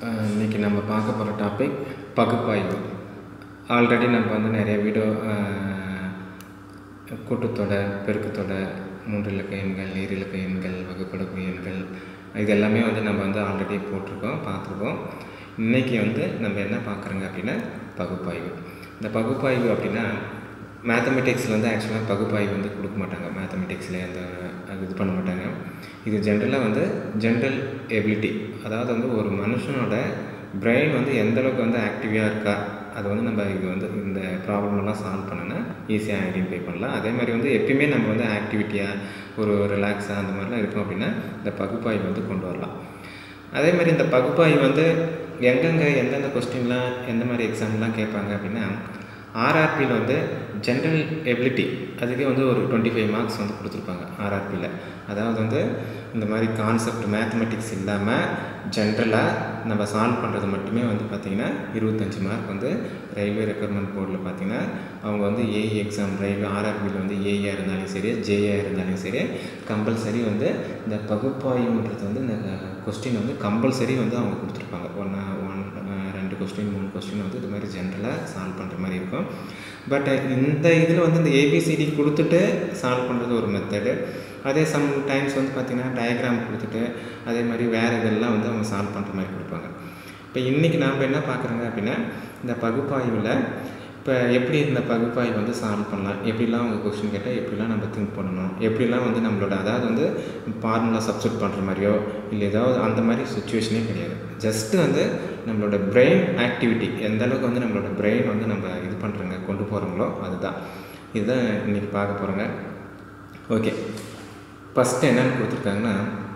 இன்றைக்கி நம்ம பார்க்க போகிற டாபிக் பகுப்பாய்வு ஆல்ரெடி நம்ம வந்து நிறைய வீடியோ கூட்டுத்தொடர் பெருக்குத்தொடர் மூன்றிலக்க எண்கள் ஈரிலக்க எண்கள் வகுப்படக்கு எண்கள் இது எல்லாமே வந்து நம்ம வந்து ஆல்ரெடி போட்டிருக்கோம் பார்த்துருக்கோம் இன்றைக்கி வந்து நம்ம என்ன பார்க்குறோங்க அப்படின்னா பகுப்பாய்வு இந்த பகுப்பாய்வு அப்படின்னா மேத்தமெட்டிக்ஸில் வந்து ஆக்சுவலாக பகுப்பாய்வு வந்து கொடுக்க மாட்டாங்க மேத்தமெட்டிக்ஸில் அந்த அது இது பண்ண மாட்டாங்க இது ஜென்ரலாக வந்து ஜென்ரல் எபிலிட்டி அதாவது வந்து ஒரு மனுஷனோட பிரெயின் வந்து எந்த அளவுக்கு வந்து ஆக்டிவாக இருக்கா அது வந்து நம்ம இது வந்து இந்த ப்ராப்ளமெல்லாம் சால்வ் பண்ணோன்னா ஈஸியாக ஐடென்டிஃபை பண்ணலாம் அதே மாதிரி வந்து எப்பயுமே நம்ம வந்து ஆக்டிவிட்டியாக ஒரு ரிலாக்ஸாக அந்த மாதிரிலாம் இருக்கும் அப்படின்னா இந்த பகுப்பாய்வு வந்து கொண்டு வரலாம் அதே மாதிரி இந்த பகுப்பாய்வு வந்து எங்கெங்கே எந்தெந்த கொஸ்டின்லாம் எந்த மாதிரி எக்ஸாம்லாம் கேட்பாங்க அப்படின்னா ஆர்ஆர்பியில் வந்து ஜென்ரல் எபிலிட்டி அதுக்கே வந்து ஒரு டுவெண்ட்டி ஃபைவ் மார்க்ஸ் வந்து கொடுத்துருப்பாங்க ஆர்ஆர்பியில் அதாவது வந்து இந்த மாதிரி கான்செப்ட் மேத்தமெட்டிக்ஸ் இல்லாமல் ஜென்ரலாக நம்ம சால்வ் பண்ணுறது மட்டுமே வந்து பார்த்திங்கன்னா இருபத்தஞ்சி மார்க் வந்து ரயில்வே ரெக்ரூட்மெண்ட் போர்டில் பார்த்திங்கன்னா அவங்க வந்து ஏஇ எக்ஸாம் ரயில்வே ஆர்ஆர்பியில் வந்து ஏஇயாக இருந்தாலும் சரி ஜேஏ இருந்தாலும் சரி கம்பல்சரி வந்து இந்த பகுப்பாய்வுன்றது வந்து இந்த கொஸ்டின் வந்து கம்பல்சரி வந்து அவங்க கொடுத்துருப்பாங்க ஒன்றா ஒன் ரெண்டு கொஸ்டின் மூணு கொஸ்டின் வந்து இது மாதிரி ஜென்ரலாக சால்வ் பண்ணுற மாதிரி இருக்கும் பட் இந்த இதில் வந்து இந்த ஏபிசிடி கொடுத்துட்டு சால்வ் பண்ணுறது ஒரு மெத்தடு அதே சம் டைம்ஸ் வந்து பார்த்திங்கன்னா டயக்ராம் கொடுத்துட்டு அதே மாதிரி வேறு இதெல்லாம் வந்து அவங்க சால்வ் பண்ணுற மாதிரி கொடுப்பாங்க இப்போ இன்றைக்கி நாம் என்ன பார்க்குறோங்க அப்படின்னா இந்த பகுப்பாய்வில் இப்போ எப்படி இந்த பகுப்பாய்வு வந்து சால்வ் பண்ணலாம் எப்படிலாம் அவங்க கொஸ்டின் கேட்டால் எப்படிலாம் நம்ம திங்க் பண்ணணும் எப்படிலாம் வந்து நம்மளோட அதாவது வந்து ஃபார்முலா சப்ஸ்டியூட் பண்ணுற மாதிரியோ இல்லை ஏதாவது அந்த மாதிரி சுச்சுவேஷனே கிடையாது ஜஸ்ட்டு வந்து நம்மளோட பிரெயின் ஆக்டிவிட்டி எந்த அளவுக்கு வந்து நம்மளோட பிரெயின் வந்து நம்ம இது பண்ணுறோங்க கொண்டு போகிறோங்களோ அதுதான் இதுதான் இன்றைக்கி பார்க்க போகிறோங்க ஓகே ஃபஸ்ட்டு என்னென்னு கொடுத்துருக்காங்கன்னா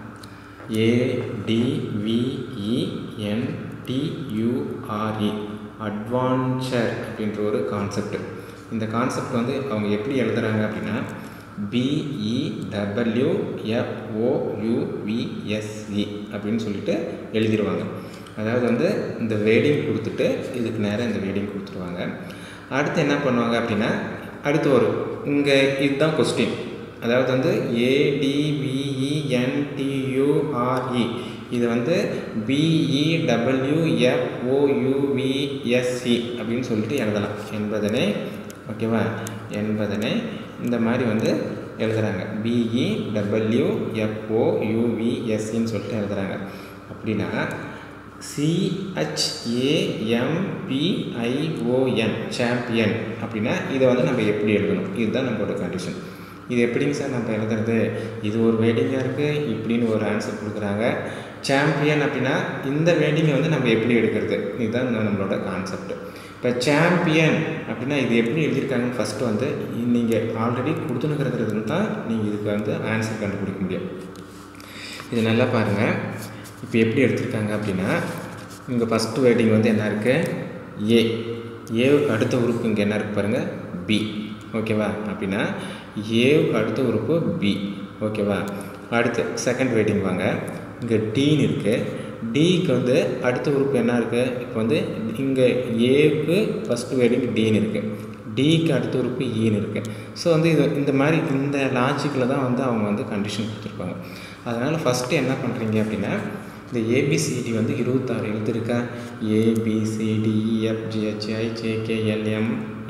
ஏடிவிஇஎன்டியூஆர்இ அட்வான்ச்சர் அப்படின்ற ஒரு கான்செப்ட் இந்த கான்செப்ட் வந்து அவங்க எப்படி எழுதுகிறாங்க அப்படின்னா பிஇடபிள்யூஎஃப்ஓயுவிஎஸ்இ அப்படின்னு சொல்லிட்டு எழுதிடுவாங்க அதாவது வந்து இந்த வேடிங் கொடுத்துட்டு இதுக்கு நேராக இந்த வேடிங் கொடுத்துருவாங்க அடுத்து என்ன பண்ணுவாங்க அப்படின்னா அடுத்து ஒரு இங்கே இதுதான் கொஸ்டின் அதாவது வந்து ஏடிவிஇஎன்டியூஆர்இ இது வந்து பிஇடபிள்யூஎஃப்ஓயுவிஎஸ்சி அப்படின்னு சொல்லிட்டு எழுதலாம் என்பதனை ஓகேவா என்பதனை இந்த மாதிரி வந்து எழுதுகிறாங்க பிஇடபிள்யூஎஃப்ஓயுவிஎஸ்சின்னு சொல்லிட்டு எழுதுகிறாங்க அப்படின்னா சிஹெச்ஏஎம்பிஐஓஎன் சாம்பியன் அப்படின்னா இதை வந்து நம்ம எப்படி எழுதணும் இதுதான் நம்மளோட கண்டிஷன் இது எப்படிங்க சார் நம்ம எழுதுறது இது ஒரு வேடிங்காக இருக்குது இப்படின்னு ஒரு ஆன்சர் கொடுக்குறாங்க சாம்பியன் அப்படின்னா இந்த வேடிங்கை வந்து நம்ம எப்படி எடுக்கிறது இதுதான் நம்மளோட கான்செப்ட் இப்போ சாம்பியன் அப்படின்னா இது எப்படி எழுதியிருக்காங்கன்னு ஃபஸ்ட்டு வந்து நீங்கள் ஆல்ரெடி கொடுத்துனுங்கிறது தான் நீங்கள் இதுக்கு வந்து ஆன்சர் கண்டுபிடிக்க முடியும் இது நல்லா பாருங்கள் இப்போ எப்படி எடுத்திருக்காங்க அப்படின்னா இங்கே ஃபஸ்ட்டு வேர்டிங் வந்து என்ன இருக்குது ஏ ஏவுக்கு அடுத்த உறுப்பு இங்கே என்ன இருக்குது பாருங்கள் பி ஓகேவா அப்படின்னா ஏவுக்கு அடுத்த உறுப்பு பி ஓகேவா அடுத்து செகண்ட் வேர்டிங் வாங்க இங்கே டீன்னு இருக்குது டிக்கு வந்து அடுத்த உறுப்பு என்ன இருக்குது இப்போ வந்து இங்கே ஏவுக்கு ஃபஸ்ட்டு வேர்டிங் டீன்னு இருக்குது டிக்கு அடுத்த உறுப்பு ஈன்னு இருக்குது ஸோ வந்து இது இந்த மாதிரி இந்த லாஜிக்கில் தான் வந்து அவங்க வந்து கண்டிஷன் கொடுத்துருப்பாங்க அதனால் ஃபஸ்ட்டு என்ன பண்ணுறீங்க அப்படின்னா இந்த ஏபிசிடி வந்து இருபத்தாறு எழுத்து இருக்கா ஏபிசிடிஇஎஃப்ஜிஹெச்ஐ ஜேகேஎல்எம்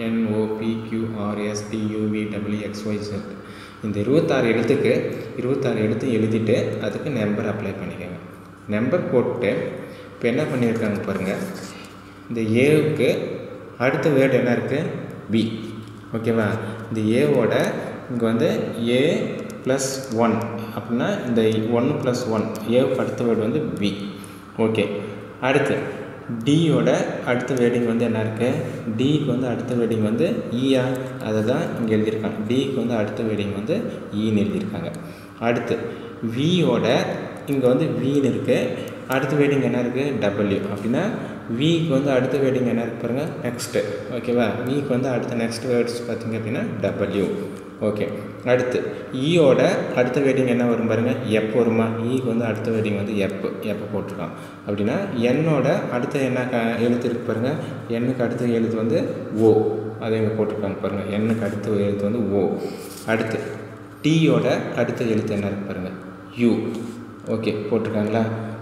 என்ஓபிக்யூஆர்எஸ்டியூவிடபிள்யூஎக்ஸ்ஒய்செட் இந்த இருபத்தாறு எழுத்துக்கு இருபத்தாறு எழுத்து எழுதிட்டு அதுக்கு நம்பர் அப்ளை பண்ணிக்கோங்க நம்பர் போட்டு இப்போ என்ன பண்ணியிருக்காங்க பாருங்கள் இந்த ஏவுக்கு அடுத்த வேர்டு என்ன இருக்குது பி ஓகேவா இந்த ஏவோட இங்கே வந்து ஏ ப்ளஸ் ஒன் அப்படின்னா இந்த ஒன்று ப்ளஸ் ஒன் ஏவுக்கு அடுத்த வேர்டு வந்து பி ஓகே அடுத்து டியோட அடுத்த வேர்டிங் வந்து என்ன இருக்குது டிக்கு வந்து அடுத்த வேர்டிங் வந்து ஈயா அதை தான் இங்கே எழுதியிருக்காங்க டிக்கு வந்து அடுத்த வேர்டிங் வந்து ஈன்னு எழுதியிருக்காங்க அடுத்து வியோட இங்கே வந்து வீன்னு இருக்குது அடுத்த வேர்டிங் என்ன இருக்குது டபிள்யூ அப்படின்னா விக்கு வந்து அடுத்த வேர்டிங் என்ன இருக்கு பாருங்கள் நெக்ஸ்ட்டு ஓகேவா விக்கு வந்து அடுத்த நெக்ஸ்ட் வேர்ட்ஸ் பார்த்திங்க அப்படின்னா டபிள்யூ ஓகே அடுத்து ஈயோட அடுத்த வேர்டிங் என்ன வரும் பாருங்கள் எப் வருமா ஈக்கு வந்து அடுத்த வேர்டிங் வந்து எப்பு எப்போ போட்டிருக்கான் அப்படின்னா என்னோட அடுத்த என்ன க எழுத்து இருக்கு பாருங்கள் எண்ணுக்கு அடுத்த எழுத்து வந்து ஓ அதை இங்கே போட்டிருக்காங்க பாருங்கள் எண்ணுக்கு அடுத்த எழுத்து வந்து ஓ அடுத்து டீயோட அடுத்த எழுத்து என்ன இருக்கு பாருங்கள் யூ ஓகே போட்டிருக்காங்களா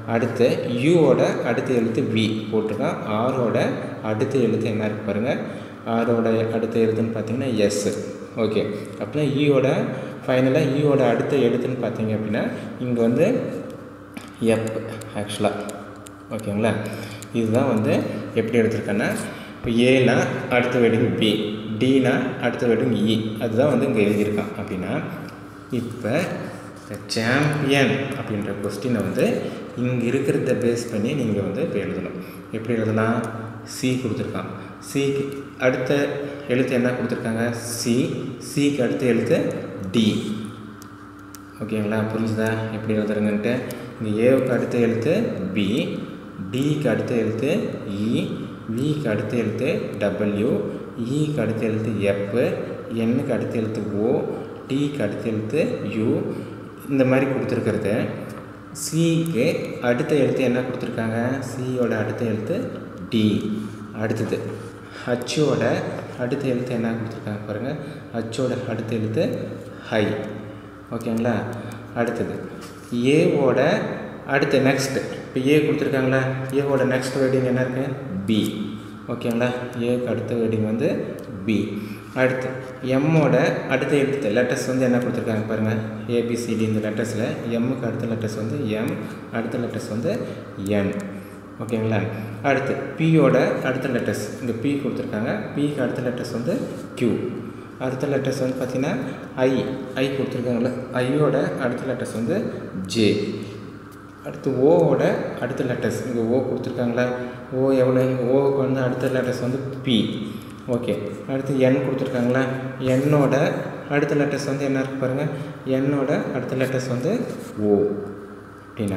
அடுத்து யூவோட அடுத்த எழுத்து வி போட்டிருக்கான் ஆரோட அடுத்த எழுத்து என்ன இருக்கு பாருங்கள் ஆரோட அடுத்த எழுத்துன்னு பார்த்தீங்கன்னா எஸ் ஓகே அப்படின்னா ஈயோட ஃபைனலாக ஈயோட அடுத்த எழுத்துன்னு பார்த்தீங்க அப்படின்னா இங்கே வந்து எப் ஆக்சுவலாக ஓகேங்களா இதுதான் வந்து எப்படி எடுத்திருக்கேன்னா இப்போ ஏனா அடுத்த வெடிங் பி டினா அடுத்த வெடிங் இ அதுதான் வந்து இங்கே எழுதியிருக்கான் அப்படின்னா இப்போ சாம்பியன் அப்படின்ற கொஸ்டினை வந்து இங்கே இருக்கிறத பேஸ் பண்ணி நீங்கள் வந்து இப்போ எழுதணும் எப்படி எழுதலாம் சி கொடுத்துருக்கான் சிக்கு அடுத்த எழுத்து என்ன கொடுத்துருக்காங்க சி சிக்கு அடுத்த எழுத்து டி ஓகேங்களா புரிஞ்சுதா எப்படி எழுதுறங்கன்ட்டு இங்கே ஏவுக்கு அடுத்த எழுத்து பி டிக்கு அடுத்த எழுத்து இ விக்கு அடுத்த எழுத்து டபிள்யூ இக்கு அடுத்த எழுத்து எஃப் எண்ணுக்கு அடுத்த எழுத்து ஓ டிக்கு அடுத்த எழுத்து யூ இந்த மாதிரி கொடுத்துருக்கிறது சிக்கு அடுத்த எழுத்து என்ன கொடுத்துருக்காங்க சியோட அடுத்த எழுத்து டி அடுத்தது ஹச்சோட அடுத்த எழுத்து என்ன கொடுத்துருக்காங்க பாருங்கள் ஹச்சோட அடுத்த எழுத்து ஹை ஓகேங்களா அடுத்தது ஏவோட அடுத்து நெக்ஸ்ட் இப்போ ஏ கொடுத்துருக்காங்களா ஏவோட நெக்ஸ்ட் வேர்டிங் என்ன இருக்குது பி ஓகேங்களா ஏக்கு அடுத்த வேர்டிங் வந்து பி அடுத்து எம்மோட அடுத்த எழுத்து லெட்டர்ஸ் வந்து என்ன கொடுத்துருக்காங்க பாருங்கள் ஏபிசிடி இந்த லெட்டர்ஸில் எம்முக்கு அடுத்த லெட்டர்ஸ் வந்து எம் அடுத்த லெட்டர்ஸ் வந்து என் ஓகேங்களா அடுத்து பியோட அடுத்த லெட்டர்ஸ் இங்கே பி கொடுத்துருக்காங்க பிக்கு அடுத்த லெட்டர்ஸ் வந்து கியூ அடுத்த லெட்டர்ஸ் வந்து பார்த்திங்கன்னா ஐ ஐ கொடுத்துருக்காங்களே ஐயோட அடுத்த லெட்டர்ஸ் வந்து ஜே அடுத்து ஓவோட அடுத்த லெட்டர்ஸ் இங்கே ஓ கொடுத்துருக்காங்களா ஓ எவ்வளோ ஓவுக்கு வந்து அடுத்த லெட்டர்ஸ் வந்து பி ஓகே அடுத்து என் கொடுத்துருக்காங்களா என்னோட அடுத்த லெட்டர்ஸ் வந்து என்ன இருக்கு பாருங்கள் என்னோட அடுத்த லெட்டர்ஸ் வந்து ஓ அப்படின்னா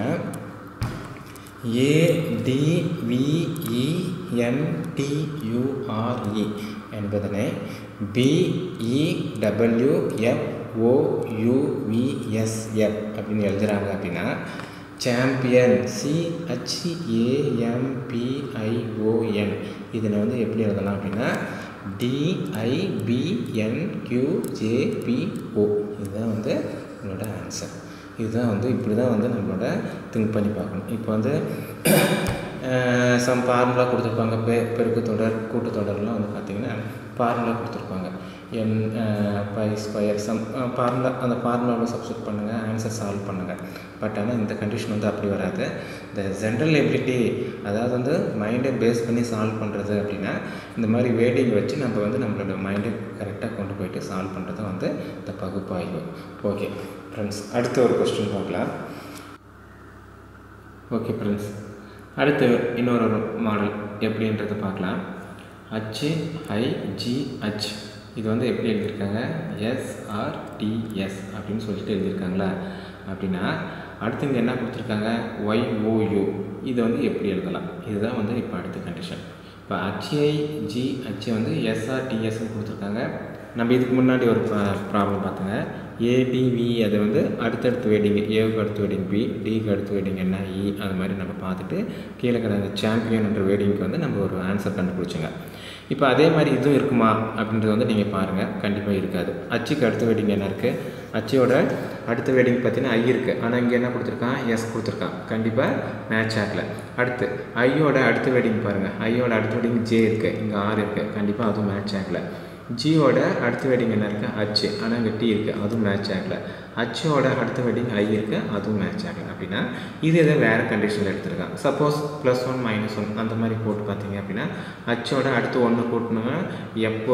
ஏடிவிஇஎன்டியூஆர்இ என்பதனை பிஇடபிள்யூஎஃப்ஓயுவிஎஸ்எஃப் அப்படின்னு எழுதுகிறாங்க அப்படின்னா சாம்பியன் சிஹெச்ஏஎம்பிஐஓஎன் இதனை வந்து எப்படி எழுதலாம் அப்படின்னா டிஐபிஎன்கியூஜேபிஓ இதுதான் வந்து உங்களோட ஆன்சர் இதுதான் வந்து இப்படி தான் வந்து நம்மளோட திங்க் பண்ணி பார்க்கணும் இப்போ வந்து சம் ஃபார்முலா கொடுத்துருப்பாங்க பெ பெருக்கு தொடர் கூட்டுத்தொடர்லாம் வந்து பார்த்திங்கன்னா ஃபார்முலா கொடுத்துருப்பாங்க N by square sum formula அந்த ஃபார்முலாவில் சப்ஸ்டியூட் பண்ணுங்கள் ஆன்சர் சால்வ் பண்ணுங்கள் பட் ஆனால் இந்த கண்டிஷன் வந்து அப்படி வராது இந்த ஜென்ரல் எபிலிட்டி அதாவது வந்து மைண்டை பேஸ் பண்ணி சால்வ் பண்ணுறது அப்படின்னா இந்த மாதிரி வேடிங் வச்சு நம்ம வந்து நம்மளோட மைண்டை கரெக்டாக கொண்டு போயிட்டு சால்வ் பண்ணுறது வந்து இந்த பகுப்பாய்வு ஓகே ஃப்ரெண்ட்ஸ் அடுத்த ஒரு கொஸ்டின் பார்க்கலாம் ஓகே ஃப்ரெண்ட்ஸ் அடுத்து இன்னொரு ஒரு மாடல் எப்படின்றத பார்க்கலாம் ஹச் ஐ ஜி ஹச் இது வந்து எப்படி எழுதியிருக்காங்க எஸ்ஆர்டிஎஸ் அப்படின்னு சொல்லிட்டு எழுதியிருக்காங்களா அப்படின்னா அடுத்து இங்கே என்ன கொடுத்துருக்காங்க ஒய்ஓயு இதை வந்து எப்படி எழுதலாம் இதுதான் வந்து இப்போ அடுத்த கண்டிஷன் இப்போ ஹச்ஐ ஜி ஹச் வந்து எஸ்ஆர்டிஎஸ்ன்னு கொடுத்துருக்காங்க நம்ம இதுக்கு முன்னாடி ஒரு ப்ராப்ளம் பார்த்தோங்க ஏடிவி அது வந்து அடுத்தடுத்து வெட்டிங் ஏவுக்கு அடுத்த வெட்டிங் பி டிக்கு அடுத்த வெட்டிங் என்ன இ அது மாதிரி நம்ம பார்த்துட்டு கீழே கிடந்த சாம்பியன்ன்ற வேடிங்க்கு வந்து நம்ம ஒரு ஆன்சர் கண்டுபிடிச்சோங்க இப்போ அதே மாதிரி இதுவும் இருக்குமா அப்படின்றது வந்து நீங்கள் பாருங்கள் கண்டிப்பாக இருக்காது அச்சுக்கு அடுத்த வெட்டிங் என்ன இருக்குது அச்சோட அடுத்த வெட்டிங் பார்த்தீங்கன்னா ஐ இருக்குது ஆனால் இங்கே என்ன கொடுத்துருக்கான் எஸ் கொடுத்துருக்கான் கண்டிப்பாக மேட்ச் ஆகலை அடுத்து ஐயோட அடுத்த வெட்டிங் பாருங்கள் ஐயோட அடுத்த வெட்டிங் ஜே இருக்குது இங்கே ஆர் இருக்குது கண்டிப்பாக அதுவும் மேட்ச் ஆகலை ஜியோட அடுத்த வெட்டிங் என்ன இருக்குது ஹச் ஆனால் இங்கே டி இருக்குது அதுவும் மேட்ச் ஆகலை ஹச்சோட அடுத்த வெட்டிங் ஐ இருக்குது அதுவும் மேட்ச் ஆகலை அப்படின்னா இது எதை வேறு கண்டிஷனில் எடுத்துருக்காங்க suppose plus one minus one அந்த மாதிரி போட்டு பார்த்தீங்க அப்படின்னா ஹச்சோட அடுத்து ஒன்று கூட்டணுங்க எப்போ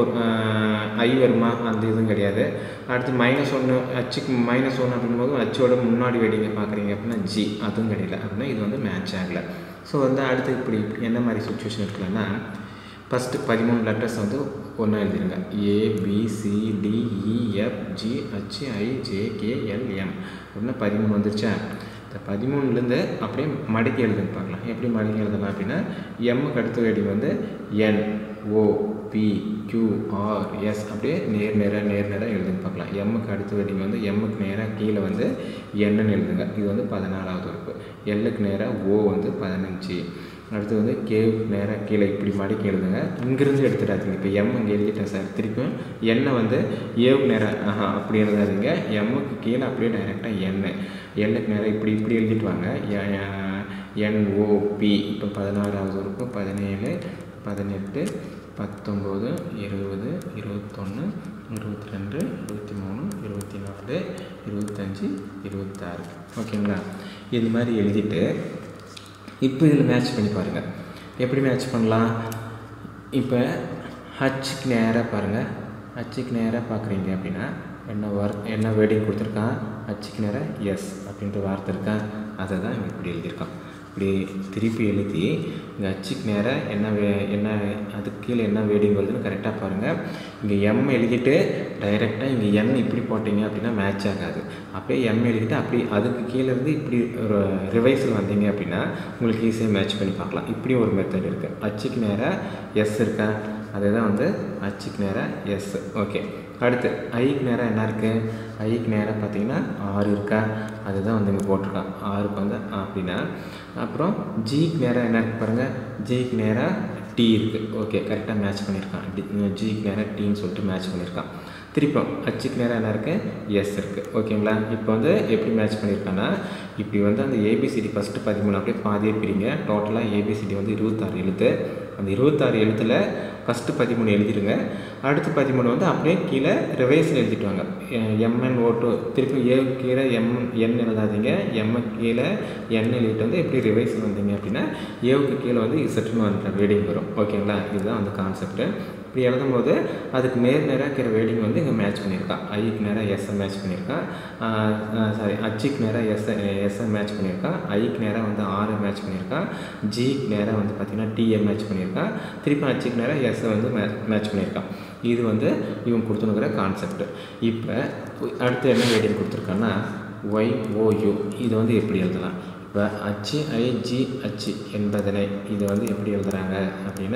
ஐ வருமா அந்த இதுவும் கிடையாது அடுத்து மைனஸ் ஒன்று ஹச்சுக்கு மைனஸ் ஒன்று அப்படிங்கும்போது ஹச்சோட முன்னாடி வெடிங்க பார்க்குறீங்க அப்படின்னா ஜி அதுவும் கிடையாது அப்படின்னா இது வந்து மேட்ச் ஆகலை ஸோ வந்து அடுத்து இப்படி என்ன மாதிரி சுச்சுவேஷன் இருக்கலாம்னா ஃபஸ்ட்டு பதிமூணு லெட்டர்ஸ் வந்து ஒன்றா எழுதிருங்க A B C D E F G H I J K L M அப்படின்னா பதிமூணு வந்துருச்சா இந்த பதிமூணுலேருந்து அப்படியே மடக்கி எழுதுன்னு பார்க்கலாம் எப்படி மடக்கி எழுதலாம் அப்படின்னா எம்முக்கு அடுத்த வேடி வந்து N O P Q R S அப்படியே நேர் நேராக நேர் நேராக எழுதுன்னு பார்க்கலாம் எம்முக்கு அடுத்த வேடிங்க வந்து எம்முக்கு நேராக கீழே வந்து என்னன்னு எழுதுங்க இது வந்து பதினாலாவது உறுப்பு எல்லுக்கு நேராக ஓ வந்து பதினஞ்சு அடுத்து வந்து கேவுக்கு நேராக கீழே இப்படி மடக்கி எழுதுங்க இங்கேருந்து எடுத்துடாதீங்க இப்போ எம் இங்கே எழுதிட்டேன் சார் திருப்பியும் எண்ணெய் வந்து ஏவுக்கு நேராக ஆஹா அப்படி எழுதாதீங்க எம்முக்கு கீழே அப்படியே டைரெக்டாக எண்ணெய் எல்லுக்கு நேராக இப்படி இப்படி எழுதிட்டு வாங்க என்ஓபி இப்போ பதினாறாவது உறுப்பு பதினேழு பதினெட்டு பத்தொம்போது இருபது இருபத்தொன்று இருபத்தி ரெண்டு இருபத்தி மூணு இருபத்தி நாலு இருபத்தஞ்சி இருபத்தாறு ஓகேங்களா இது மாதிரி எழுதிட்டு இப்போ இதில் மேட்ச் பண்ணி பாருங்கள் எப்படி மேட்ச் பண்ணலாம் இப்போ ஹச்சுக்கு நேராக பாருங்கள் ஹச்சுக்கு நேராக பார்க்குறீங்க அப்படின்னா என்ன வர் என்ன வேர்டிங் கொடுத்துருக்கான் ஹச்சுக்கு நேராக எஸ் அப்படின்ற வார்த்தை இருக்கா அதை தான் இவன் இப்படி எழுதியிருக்கான் இப்படி திருப்பி எழுதி இங்கே அச்சுக்கு நேராக என்ன வே என்ன அதுக்கு கீழே என்ன வேடிங் வருதுன்னு கரெக்டாக பாருங்கள் இங்கே எம் எழுதிட்டு டைரெக்டாக இங்கே என் இப்படி போட்டிங்க அப்படின்னா மேட்ச் ஆகாது அப்படியே எம் எழுதிட்டு அப்படி அதுக்கு கீழே இருந்து இப்படி ஒரு ரிவைஸில் வந்தீங்க அப்படின்னா உங்களுக்கு ஈஸியாக மேட்ச் பண்ணி பார்க்கலாம் இப்படி ஒரு மெத்தட் இருக்குது அச்சுக்கு நேராக எஸ் இருக்கா அதுதான் வந்து அச்சுக்கு நேராக எஸ் ஓகே அடுத்து ஐக்கு நேராக என்ன இருக்குது ஐக்கு நேராக பார்த்தீங்கன்னா ஆறு இருக்கா அதுதான் வந்து இங்கே போட்டிருக்கான் ஆறுக்கு வந்து அப்படின்னா அப்புறம் ஜிக்கு நேராக என்ன இருக்குது பாருங்கள் ஜிக்கு நேராக டி இருக்குது ஓகே கரெக்டாக மேட்ச் பண்ணியிருக்கான் டி ஜிக்கு நேராக டீன்னு சொல்லிட்டு மேட்ச் பண்ணியிருக்கான் திருப்பம் அச்சுக்கு நேராக என்ன இருக்குது எஸ் இருக்குது ஓகேங்களா இப்போ வந்து எப்படி மேட்ச் பண்ணியிருக்கான்னா இப்படி வந்து அந்த ஏபிசிடி ஃபஸ்ட்டு பதிமூணு அப்படியே பாதியே பிரிங்க டோட்டலாக ஏபிசிடி வந்து இருபத்தாறு எழுத்து அந்த இருபத்தாறு எழுத்தில் ஃபஸ்ட்டு பதிமூணு எழுதிடுங்க அடுத்து பதிமூணு வந்து அப்படியே கீழே ரிவைஸில் எழுதிட்டு வாங்க எம்என் ஓட்டு திருப்பி ஏ கீழே எம் என் எழுதாதீங்க எம்ம கீழே என் எழுதிட்டு வந்து எப்படி ரிவைஸில் வந்தீங்க அப்படின்னா ஏவுக்கு கீழே வந்து இசட்டுன்னு வந்த வேடிங் வரும் ஓகேங்களா இதுதான் வந்து கான்செப்ட்டு இப்படி எழுதும் போது அதுக்கு நேர் நேராக இருக்கிற வேடிங் வந்து இங்கே மேட்ச் பண்ணியிருக்கான் ஐக்கு நேராக எஸ்ஸை மேட்ச் பண்ணியிருக்கான் சாரி அச்சுக்கு நேராக எஸ்ஸை எஸ்ஸை மேட்ச் பண்ணியிருக்கான் ஐக்கு நேராக வந்து ஆரை மேட்ச் பண்ணியிருக்கான் ஜிக்கு நேராக வந்து பார்த்திங்கன்னா டிஏ மேட்ச் பண்ணியிருக்கான் திருப்பி அச்சுக்கு நேராக எஸ்ஸை வந்து மே மேட்ச் பண்ணியிருக்கான் இது வந்து இவன் கொடுத்துனுக்கிற கான்செப்ட் இப்போ அடுத்து என்ன வேடிங் கொடுத்துருக்கான்னா ஒய்ஓயு இது வந்து எப்படி எழுதலாம் இப்போ அச்சு ஐஜி அச்சு என்பதனை இது வந்து எப்படி எழுதுகிறாங்க அப்படின்னா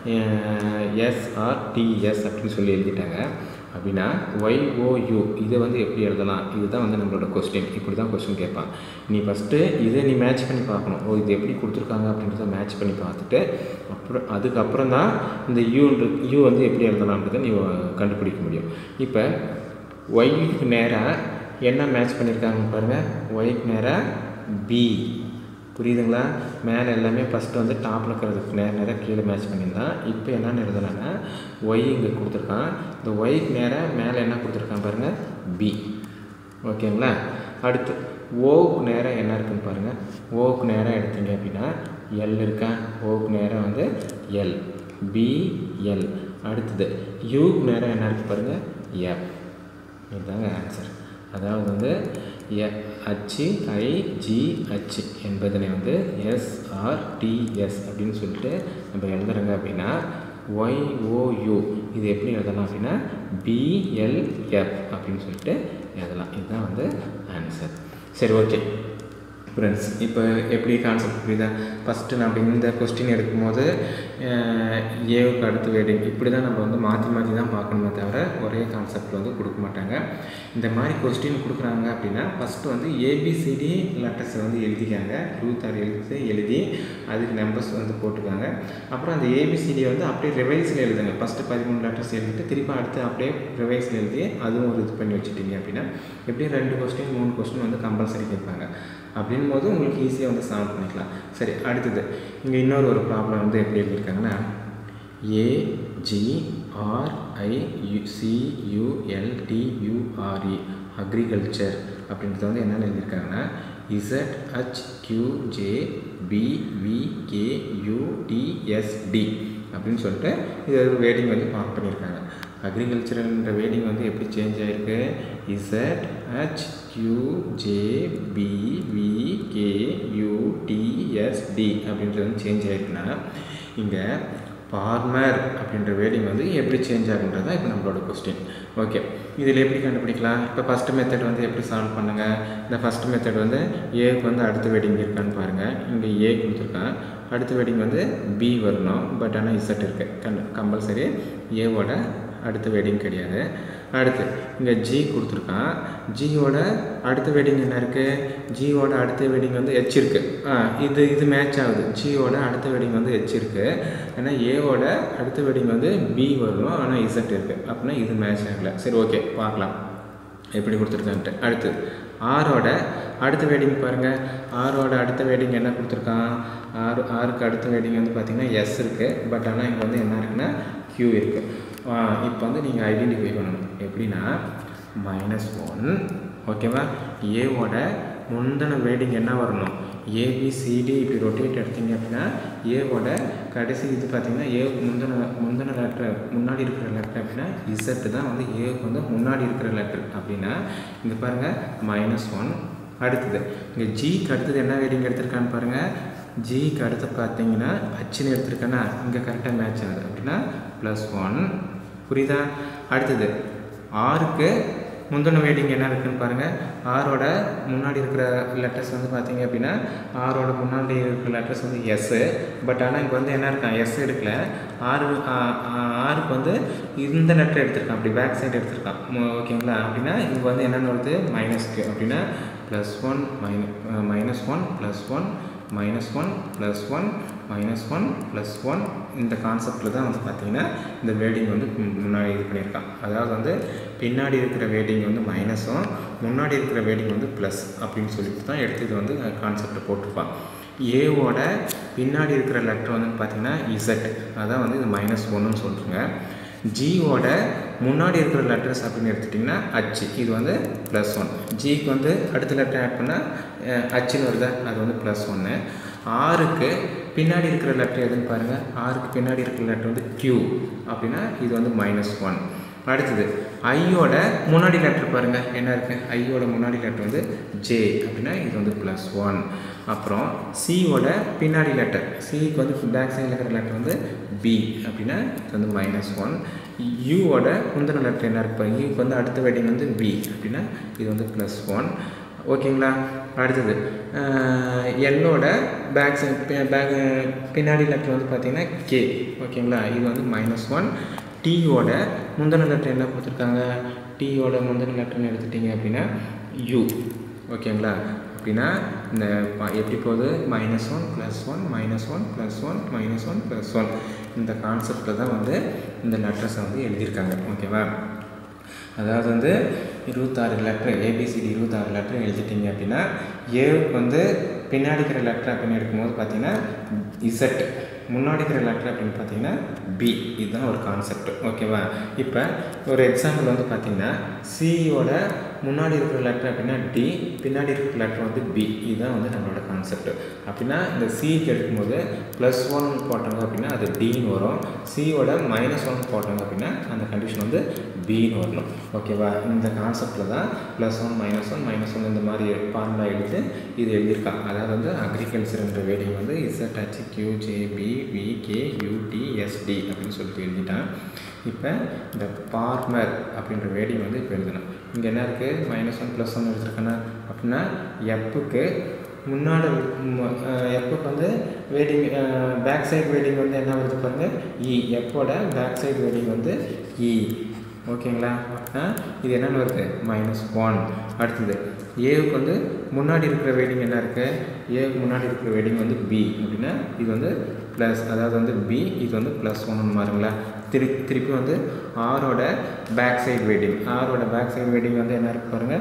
எஸ்ஆர்டிஎஸ் அப்படின்னு சொல்லி எழுதிட்டாங்க அப்படின்னா ஒய்ஓயு இதை வந்து எப்படி எழுதலாம் இதுதான் வந்து நம்மளோட கொஸ்டின் இப்படி தான் கொஸ்டின் கேட்பான் நீ ஃபஸ்ட்டு இதை நீ மேட்ச் பண்ணி பார்க்கணும் ஓ இது எப்படி கொடுத்துருக்காங்க அப்படின்றத மேட்ச் பண்ணி பார்த்துட்டு அப்புறம் அதுக்கப்புறம் தான் இந்த யூன்ற யூ வந்து எப்படி எழுதலாம்ன்றதை நீ கண்டுபிடிக்க முடியும் இப்போ ஒய்க்கு நேராக என்ன மேட்ச் பண்ணியிருக்காங்க பாருங்கள் ஒய்க்கு நேராக பி புரியுதுங்களா மேலே எல்லாமே ஃபஸ்ட்டு வந்து டாப்பில் இருக்கிறதுக்கு நேர நேராக கீழே மேட்ச் பண்ணியிருந்தான் இப்போ என்னென்னு எழுதலான்னா ஒய் இங்கே கொடுத்துருக்கான் இந்த ஒய்க்கு நேராக மேலே என்ன கொடுத்துருக்கான் பாருங்கள் பி ஓகேங்களா அடுத்து ஓவுக்கு நேராக என்ன இருக்குன்னு பாருங்கள் ஓவுக்கு நேராக எடுத்தீங்க அப்படின்னா எல் இருக்கா ஓவுக்கு நேராக வந்து எல் பிஎல் அடுத்தது யூக்கு நேராக என்ன இருக்குது பாருங்கள் எஃப் இதுதாங்க ஆன்சர் அதாவது வந்து எ அச்சு ஐ ஜி அச்சு என்பதனை வந்து எஸ்ஆர்டிஎஸ் அப்படின்னு சொல்லிட்டு நம்ம எழுதுறோங்க அப்படின்னா ஒய்ஓயு இது எப்படி எழுதலாம் அப்படின்னா பிஎல்எஃப் அப்படின்னு சொல்லிட்டு எழுதலாம் இதுதான் வந்து ஆன்சர் சரி ஓகே ஃப்ரெண்ட்ஸ் இப்போ எப்படி கான்செப்ட் புரியுதா ஃபஸ்ட்டு நம்ம இந்த கொஸ்டின் எடுக்கும்போது ஏவுக்கு அடுத்து வேடிங் இப்படி தான் நம்ம வந்து மாற்றி மாற்றி தான் பார்க்கணுமே தவிர ஒரே கான்செப்ட் வந்து கொடுக்க மாட்டாங்க இந்த மாதிரி கொஸ்டின் கொடுக்குறாங்க அப்படின்னா ஃபஸ்ட்டு வந்து ஏபிசிடி லெட்டர்ஸை வந்து எழுதிக்காங்க இருபத்தாறு எழுத்து எழுதி அதுக்கு நம்பர்ஸ் வந்து போட்டுக்காங்க அப்புறம் அந்த ஏபிசிடி வந்து அப்படியே ரிவைஸில் எழுதுங்க ஃபஸ்ட்டு பதிமூணு லெட்டர்ஸ் எழுதிட்டு திருப்பி அடுத்து அப்படியே ரிவைஸில் எழுதி அதுவும் ஒரு இது பண்ணி வச்சுட்டீங்க அப்படின்னா எப்படியும் ரெண்டு கொஸ்டின் மூணு கொஸ்டின் வந்து கம்பல்சரி கேட்பாங்க அப்படின் போது உங்களுக்கு ஈஸியாக வந்து சால்வ் பண்ணிக்கலாம் சரி அடுத்தது இங்கே இன்னொரு ஒரு ப்ராப்ளம் வந்து எப்படி எழுதியிருக்காங்கன்னா ஏஜிஆர்ஐசியூஎல்டியூஆர்இ அக்ரிகல்ச்சர் அப்படின்றது வந்து என்னென்னு எழுதியிருக்காங்கன்னா இசட் ஹச் கியூஜே பிவிகேயூடிஎஸ்டி அப்படின்னு சொல்லிட்டு இது ஒரு வேடிங் வந்து மார்க் பண்ணியிருக்காங்க அக்ரிகல்ச்சர்ன்ற வேடிங் வந்து எப்படி சேஞ்ச் ஆகிருக்கு இசட் ஹச் கியூஜே பிவிகேயூடிஎஸ்டி அப்படின்றது வந்து சேஞ்ச் ஆகிருக்குன்னா இங்கே ஃபார்மர் அப்படின்ற வேடிங் வந்து எப்படி சேஞ்ச் ஆகுன்றது தான் இப்போ நம்மளோட கொஸ்டின் ஓகே இதில் எப்படி கண்டுபிடிக்கலாம் இப்போ ஃபஸ்ட்டு மெத்தட் வந்து எப்படி சால்வ் பண்ணுங்கள் இந்த ஃபஸ்ட் மெத்தட் வந்து ஏக்கு வந்து அடுத்த வெட்டிங் இருக்கான்னு பாருங்கள் இங்கே ஏ கொடுத்துருக்கான் அடுத்த வெட்டிங் வந்து பி வரணும் பட் ஆனால் இசட் இருக்குது கண் கம்பல்சரி ஏவோட அடுத்த வெட்டிங் கிடையாது அடுத்து இங்கே ஜி கொடுத்துருக்கான் ஜியோட அடுத்த வெட்டிங் என்ன இருக்குது ஜியோட அடுத்த வெட்டிங் வந்து ஹெச் இருக்குது ஆ இது இது மேட்ச் ஆகுது ஜியோட அடுத்த வெட்டிங் வந்து ஹெச் இருக்குது ஏன்னா ஏவோட அடுத்த வெட்டிங் வந்து பி வரணும் ஆனால் இசட் இருக்குது அப்படின்னா இது மேட்ச் ஆகலை சரி ஓகே பார்க்கலாம் எப்படி கொடுத்துருக்கான்ட்டு அடுத்து ஆரோட அடுத்த வேடிங் பாருங்கள் ஆரோட அடுத்த வேடிங் என்ன கொடுத்துருக்கான் ஆறு ஆறுக்கு அடுத்த வேடிங் வந்து பார்த்திங்கன்னா எஸ் இருக்குது பட் ஆனால் இங்கே வந்து என்ன இருக்குன்னா க்யூ இருக்குது இப்போ வந்து நீங்கள் ஐடென்டிஃபை பண்ணணும் எப்படின்னா மைனஸ் ஒன் ஓகேவா ஏவோட முந்தின வேடிங் என்ன வரணும் ஏபிசிடி இப்படி ரொட்டேட் எடுத்தீங்க அப்படின்னா ஏவோட கடைசி இது பார்த்தீங்கன்னா ஏ முந்தின முந்தின லெட்டர் முன்னாடி இருக்கிற லெட்டர் அப்படின்னா இசட்டு தான் வந்து ஏவுக்கு வந்து முன்னாடி இருக்கிற லெட்டர் அப்படின்னா இங்கே பாருங்கள் மைனஸ் ஒன் அடுத்தது இங்கே ஜிக்கு அடுத்தது என்ன வேடிங் எடுத்திருக்கான்னு பாருங்கள் ஜிக்கு அடுத்து பார்த்தீங்கன்னா ஹச்சுன்னு எடுத்திருக்கேன்னா இங்கே கரெக்டாக மேட்ச் ஆகுது அப்படின்னா ப்ளஸ் ஒன் புரியுதா அடுத்தது ஆறுக்கு முந்தின வேடிங் என்ன இருக்குன்னு பாருங்கள் ஆரோட முன்னாடி இருக்கிற லெட்டர்ஸ் வந்து பார்த்தீங்க அப்படின்னா ஆரோட முன்னாடி இருக்கிற லெட்டர்ஸ் வந்து எஸ்ஸு பட் ஆனால் இங்கே வந்து என்ன இருக்கான் எஸ் எடுக்கல ஆறு ஆறுக்கு வந்து இந்த லெட்டர் எடுத்திருக்கான் அப்படி பேக் சைடு எடுத்திருக்கான் மு- ஓகேங்களா அப்படின்னா இங்கே வந்து என்னென்னு வருது மைனஸ்க்கு அப்படின்னா ப்ளஸ் ஒன் மைன minus one plus one minus one plus one minus one plus one இந்த கான்செப்டில் தான் வந்து பார்த்திங்கன்னா இந்த வேடிங் வந்து மு- முன்னாடி இது பண்ணியிருக்கான் அதாவது வந்து பின்னாடி இருக்கிற வேடிங் வந்து மைனஸும் முன்னாடி இருக்கிற வேடிங் வந்து ப்ளஸ் அப்படின்னு சொல்லிட்டு தான் எடுத்து இது வந்து கான்செப்டை போட்டிருப்பான் ஏவோட பின்னாடி இருக்கிற லெட்டர் வந்து பார்த்திங்கன்னா இசட் அதான் வந்து இது மைனஸ் ஒன்றுன்னு சொல்லிட்டுருங்க ஜியோட முன்னாடி இருக்கிற லெட்டர்ஸ் அப்படின்னு எடுத்துட்டிங்கன்னா அச்சு இது வந்து ப்ளஸ் ஒன் ஜிக்கு வந்து அடுத்த லெட்டர் ஆட் பண்ணால் அச்சுன்னு வருதா அது வந்து ப்ளஸ் ஒன்று ஆறுக்கு பின்னாடி இருக்கிற லெட்டர் எதுன்னு பாருங்கள் ஆறுக்கு பின்னாடி இருக்கிற லெட்டர் வந்து Q அப்படின்னா இது வந்து மைனஸ் ஒன் அடுத்தது ஐயோட முன்னாடி லெட்டர் பாருங்கள் என்ன இருக்குது ஐயோட முன்னாடி லெட்டர் வந்து ஜே அப்படின்னா இது வந்து ப்ளஸ் ஒன் அப்புறம் சியோட பின்னாடி லெட்டர் சிக்கு வந்து பேக் சைடில் இருக்கிற லெட்டர் வந்து பி அப்படின்னா இது வந்து மைனஸ் ஒன் யூவோட முந்தின லெட்டர் என்ன இருக்கு பாருங்க யூக்கு வந்து அடுத்த வெட்டிங் வந்து பி அப்படின்னா இது வந்து ப்ளஸ் ஒன் ஓகேங்களா அடுத்தது எல்லோட பேக் சைட் பேக் பின்னாடி லெட்டர் வந்து பார்த்தீங்கன்னா கே ஓகேங்களா இது வந்து மைனஸ் ஒன் டீயோட முந்தின லெட்டர் என்ன கொடுத்துருக்காங்க டீயோட முந்தின லெட்டர்னு எடுத்துட்டிங்க அப்படின்னா யூ ஓகேங்களா அப்படின்னா இந்த ப- எப்படி போகுது minus one plus one minus one plus one minus one plus one இந்த கான்செப்டில் தான் வந்து இந்த லெட்டர்ஸை வந்து எழுதியிருக்காங்க ஓகேவா அதாவது வந்து இருபத்தாறு லெட்ரு ஏபிசிடி இருபத்தாறு லெட்ரு எழுதிட்டீங்க அப்படின்னா ஏவுக்கு வந்து பின்னாடி இருக்கிற லெட்ரு அப்படின்னு எடுக்கும்போது பார்த்தீங்கன்னா இசட் முன்னாடி இருக்கிற லெட்ரு அப்படின்னு பார்த்தீங்கன்னா பி இதுதான் ஒரு கான்செப்ட் ஓகேவா இப்போ ஒரு எக்ஸாம்பிள் வந்து பார்த்தீங்கன்னா சியோட முன்னாடி இருக்கிற லெட்ரு அப்படின்னா டி பின்னாடி இருக்கிற லெட்ரு வந்து பி இதுதான் வந்து நம்மளோட கான்செப்ட் அப்படின்னா இந்த சிக்கு எடுக்கும்போது ப்ளஸ் ஒன் போட்டாங்க அப்படின்னா அது டின்னு வரும் சியோட மைனஸ் ஒன் போட்டாங்க அப்படின்னா அந்த கண்டிஷன் வந்து பின்னு வரணும் ஓகேவா இந்த கான்செப்டில் தான் plus one minus one minus one இந்த மாதிரி ஃபார்முலா எடுத்து இது எழுதியிருக்கான் அதாவது வந்து அக்ரிகல்ச்சர்ன்ற வேடிங் வந்து Z H Q J P V K U D S T அப்படின்னு சொல்லிட்டு எழுதிட்டான் இப்போ இந்த பார்மர் அப்படின்ற வேடிங் வந்து இப்போ எழுதணும் இங்கே என்ன இருக்குது மைனஸ் ஒன் ப்ளஸ் ஒன் எடுத்துருக்கேன்னா அப்படின்னா எப்புக்கு முன்னாடி எப்புக்கு வந்து வேடிங் பேக் சைடு வேடிங் வந்து என்ன வருது பாருங்க இ எப்போட பேக் சைடு வேடிங் வந்து இ ஓகேங்களா அப்படின்னா இது என்னென்னு வருது மைனஸ் ஒன் அடுத்தது ஏவுக்கு வந்து முன்னாடி இருக்கிற வேடிங் என்ன இருக்குது ஏவுக்கு முன்னாடி இருக்கிற வேடிங் வந்து பி அப்படின்னா இது வந்து ப்ளஸ் அதாவது வந்து பி இது வந்து ப்ளஸ் ஒன்னு மாறுங்களா திரு திருப்பி வந்து ஆரோட பேக் சைடு வெயிட்டிங் ஆரோட பேக் சைடு வெயிட்டிங் வந்து என்ன இருக்கு பாருங்கள்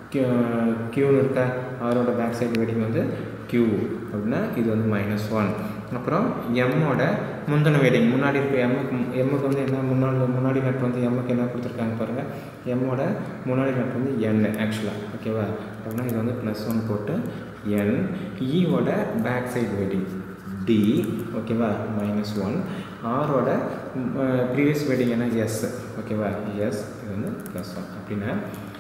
க்யூன்னு இருக்கா ஆரோட பேக் சைடு வெயிட்டிங் வந்து க்யூ அப்படின்னா இது வந்து மைனஸ் ஒன் அப்புறம் எம்மோட முந்தின வெயிட்டிங் முன்னாடி இருக்க எம்முக்கு எம்முக்கு வந்து என்ன முன்னாடி முன்னாடி நட் வந்து எம்முக்கு என்ன கொடுத்துருக்காங்க பாருங்கள் எம்மோட முன்னாடி நட் வந்து என் ஆக்சுவலாக ஓகேவா அப்படின்னா இது வந்து ப்ளஸ் ஒன் போட்டு என் ஈவோட பேக் சைடு வெயிட்டிங் டி ஓகேவா மைனஸ் ஒன் ஆரோட ப்ரீவியஸ் வெட்டிங் என்ன எஸ் ஓகேவா எஸ் இது வந்து ப்ளஸ் ஒன் அப்படின்னா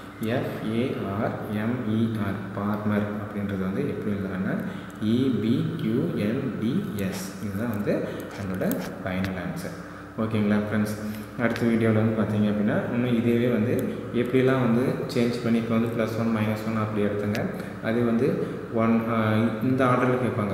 எஃப்ஏஆர் எம்இஆர் பார்மர் அப்படின்றது வந்து எப்படி எழுதுறாங்கன்னா இபிக்யூஎல்டிஎஸ் இதுதான் வந்து நம்மளோட ஃபைனல் ஆன்சர் ஓகேங்களா ஃப்ரெண்ட்ஸ் அடுத்த வீடியோவில் வந்து பார்த்தீங்க அப்படின்னா இன்னும் இதேவே வந்து எப்படிலாம் வந்து சேஞ்ச் பண்ணி இப்போ வந்து ப்ளஸ் ஒன் மைனஸ் ஒன் அப்படி எடுத்துங்க அது வந்து ஒன் இந்த ஆர்டரில் கேட்பாங்க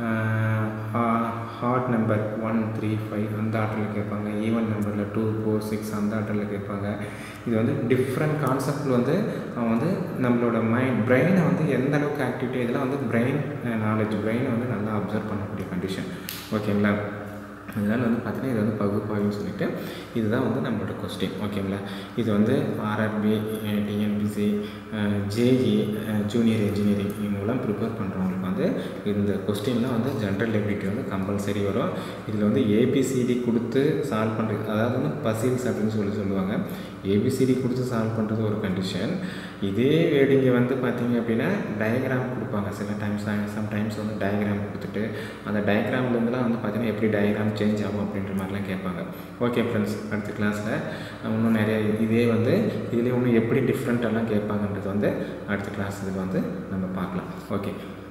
hard number one three five அந்த ஆர்டரில் கேட்பாங்க ஈவன் நம்பரில் டூ ஃபோர் சிக்ஸ் அந்த ஆர்டரில் கேட்பாங்க இது வந்து டிஃப்ரெண்ட் கான்செப்டில் வந்து அவன் வந்து நம்மளோட மைண்ட் பிரெயினை வந்து எந்த அளவுக்கு ஆக்டிவிட்டி இதெல்லாம் வந்து பிரெயின் நாலேஜ் பிரெயினை வந்து நல்லா அப்சர்வ் பண்ணக்கூடிய கண்டிஷன் ஓகேங்களா அதனால் வந்து பார்த்தீங்கன்னா இது வந்து பகுப்பாய்வுன்னு சொல்லிட்டு இதுதான் வந்து நம்மளோட கொஸ்டின் ஓகேங்களா இது வந்து RRB TNPSC JE junior engineering இவங்கெல்லாம் ப்ரிப்பேர் பண்ணுறவங்களுக்கு வந்து இந்த கொஸ்டின்லாம் வந்து ஜென்ரல் எபிலிட்டி வந்து கம்பல்சரி வரும் இதில் வந்து ஏபிசிடி கொடுத்து சால்வ் பண்ணுறது அதாவது வந்து பசில்ஸ் அப்படின்னு சொல்லி சொல்லுவாங்க ஏபிசிடி கொடுத்து சால்வ் பண்ணுறது ஒரு கண்டிஷன் இதே வேடிங்க வந்து பார்த்தீங்க அப்படின்னா டயக்ராம் கொடுப்பாங்க சில டைம்ஸ் சம்டைம்ஸ் வந்து டயக்ராம் கொடுத்துட்டு அந்த டயக்ராம்லேருந்துலாம் வந்து பார்த்தீங்கன்னா எப்படி டயக்ராம் சேஞ்ச் ஆகும் அப்படின்ற மாதிரிலாம் கேட்பாங்க ஓகே ஃப்ரெண்ட்ஸ் அடுத்த கிளாஸில் இன்னும் நிறைய இதே வந்து இதிலே இன்னும் எப்படி டிஃப்ரெண்ட்டெல்லாம் கேட்பாங்கன்றது வந்து அடுத்த கிளாஸ் இதில் வந்து நம்ம பார்க்கலாம் ஓகே